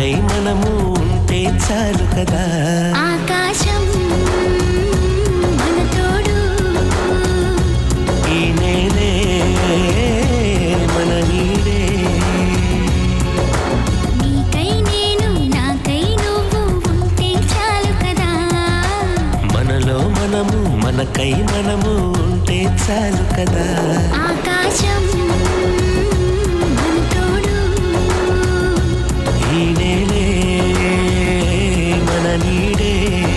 మనకై మనము ఉంటే చాలు కదా ఆకాశం మన తోడు ఈ నేలే మన నీడే నీకై నేను నాకై నువ్వు ఉంటే చాలు కదా మనలో మనము మనకై మనము ఉంటే చాలు కదా ఆకాశం మన తోడు ఈ నేలే మన నీడే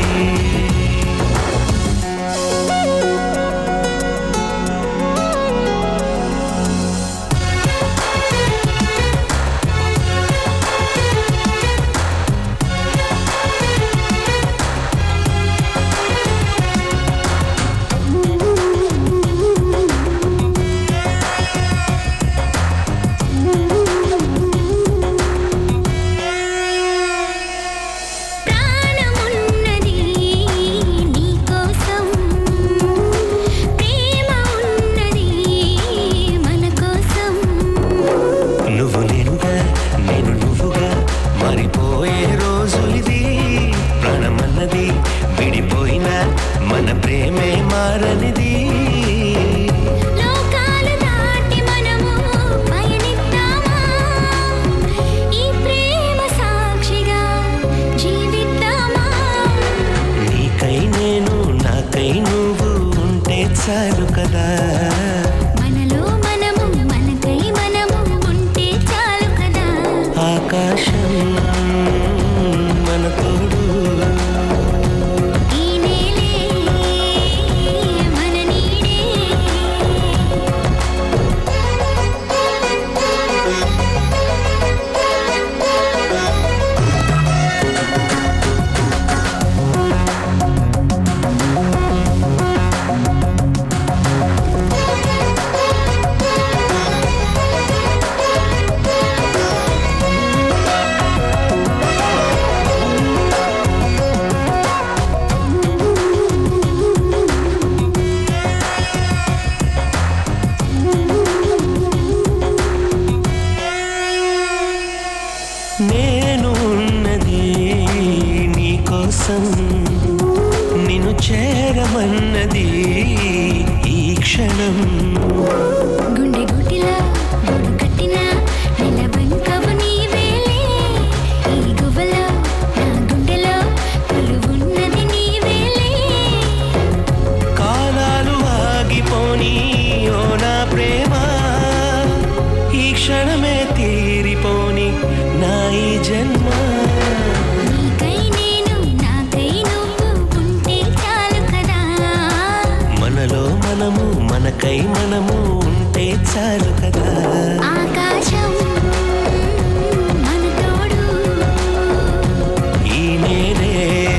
ప్రాణమున్నది నీకోసం ప్రేమ ఉన్నది మన కోసం నువ్వు నేనుగా నేను నువ్వుగా మారిపోయే రోజులిది ప్రాణమన్నది విడిపోయినా మన ప్రేమే మారనిది లోకాలు దాటి మనము పయనిద్దామా ఈ ప్రేమ సాక్షిగా జీవిద్దామా నీకై నేను నాకై నువ్వు ఉంటే చాలు కదా మనలో మనము మనకై మనము ఉంటే చాలు కదా ఆకాశం మన తోడు ఈ నేలే మన నీడే నేను ఉన్నది నీకోసం నిన్ను చేరమన్నది ఈ క్షణం గుండె గుటిలా గూడు కట్టిన నిలబంకవు నీవేలే ఈ గువ్వలో నా గుండెలో కొలువున్నది నీవేలే కాలాలు ఆగిపోని ఓ నా ప్రేమ ఈ క్షణమే తీరిపోని నా ఈ జన్మ నీకై నేను నాకై నువ్వు ఉంటే చాలు కదా మనలో మనము మనకై మనము ఉంటే చాలు కదా ఆకాశం మన తోడు ఈ నేనే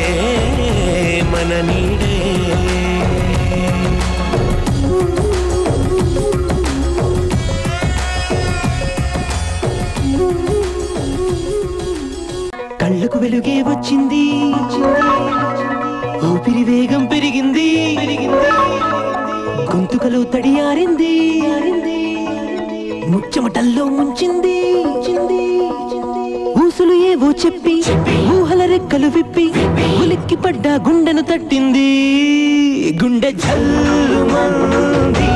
మన నీడే కళ్ళకు వెలుగే వచ్చింది ఊపిరి వేగం పెరిగింది గొంతుకలో తడియారింది ముచ్చమటల్లో ముంచింది ఊసులు ఏవో చెప్పి ఊహల రెక్కలు విప్పి ఉలిక్కి పడ్డ గుండెను తట్టింది గుండె జల్లుమంది